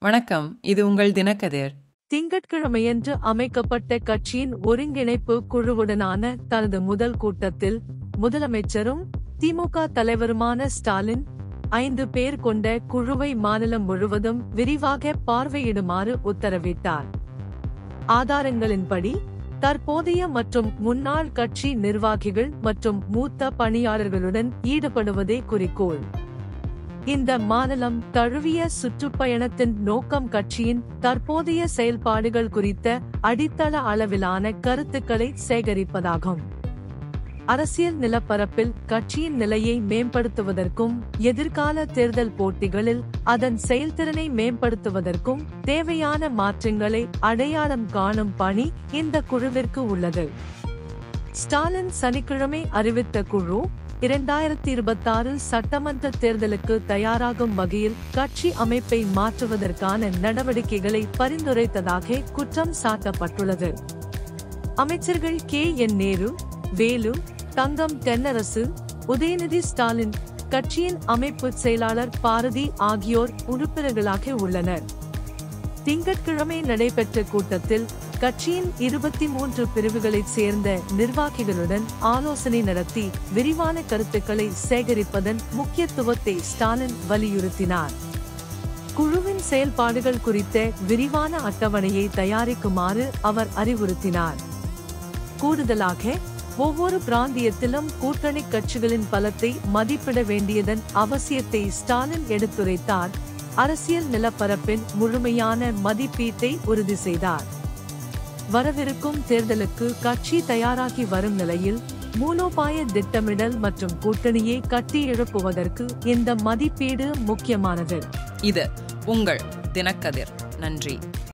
வணக்கம் இது உங்கள் தினக்கதிர் திங்கட்கிழமையன்று அமைக்கப்பட்ட கட்சியின் ஒருங்கிணைப்பு குழுவுடனான தனது முதல் கூட்டத்தில் முதலமைச்சரும் திமுக தலைவருமான ஸ்டாலின் ஐந்து பேர் கொண்ட குழுவை மாநிலம் முழுவதும் விரிவாக பார்வையிடுமாறு உத்தரவிட்டார் ஆதாரங்களின்படி தற்போதைய மற்றும் முன்னாள் கட்சி நிர்வாகிகள் மற்றும் மூத்த பணியாளர்களுடன் ஈடுபடுவதே குறிக்கோள் இந்த மாநிலம் தழுவிய சுற்றுப்பயணத்தின் நோக்கம் கட்சியின் தற்போதைய செயல்பாடுகள் குறித்த அடித்தள அளவிலான கருத்துக்களை சேகரிப்பதாகும் அரசியல் நிலப்பரப்பில் கட்சியின் நிலையை மேம்படுத்துவதற்கும் எதிர்கால தேர்தல் போட்டிகளில் அதன் செயல்திறனை மேம்படுத்துவதற்கும் தேவையான மாற்றங்களை அடையாளம் காணும் பணி இந்த குழுவிற்கு உள்ளது ஸ்டாலின் சனிக்கிழமை அறிவித்த குழு இரண்டாயிரத்தி இருபத்தாறு சட்டமன்ற தேர்தலுக்கு தயாராகும் வகையில் கட்சி அமைப்பை மாற்றுவதற்கான நடவடிக்கைகளை பரிந்துரைத்ததாக குற்றம் சாட்டப்பட்டுள்ளது அமைச்சர்கள் கே என் நேரு வேலு தங்கம் தென்னரசு உதயநிதி ஸ்டாலின் கட்சியின் அமைப்பு செயலாளர் பாரதி ஆகியோர் உறுப்பினர்களாக உள்ளனர் திங்கட்கிழமை நடைபெற்ற கூட்டத்தில் கட்சியின் இருபத்தி மூன்று பிரிவுகளைச் சேர்ந்த நிர்வாகிகளுடன் ஆலோசனை நடத்தி விரிவான கருத்துக்களை சேகரிப்பதன் முக்கியத்துவத்தை ஸ்டாலின் வலியுறுத்தினார் குழுவின் செயல்பாடுகள் குறித்த விரிவான அட்டவணையை தயாரிக்குமாறு அவர் அறிவுறுத்தினார் கூடுதலாக ஒவ்வொரு பிராந்தியத்திலும் கூட்டணி கட்சிகளின் பலத்தை மதிப்பிட வேண்டியதன் அவசியத்தை ஸ்டாலின் எடுத்துரைத்தார் அரசியல் நிலப்பரப்பின் முழுமையான மதிப்பீட்டை உறுதி செய்தார் வரவிருக்கும் தேர்தலுக்கு கட்சி தயாராகி வரும் நிலையில் மூலோபாய திட்டமிடல் மற்றும் கூட்டணியை கட்டி எழுப்புவதற்கு இந்த மதிப்பீடு முக்கியமானது இது உங்கள் தினக்கதிர் நன்றி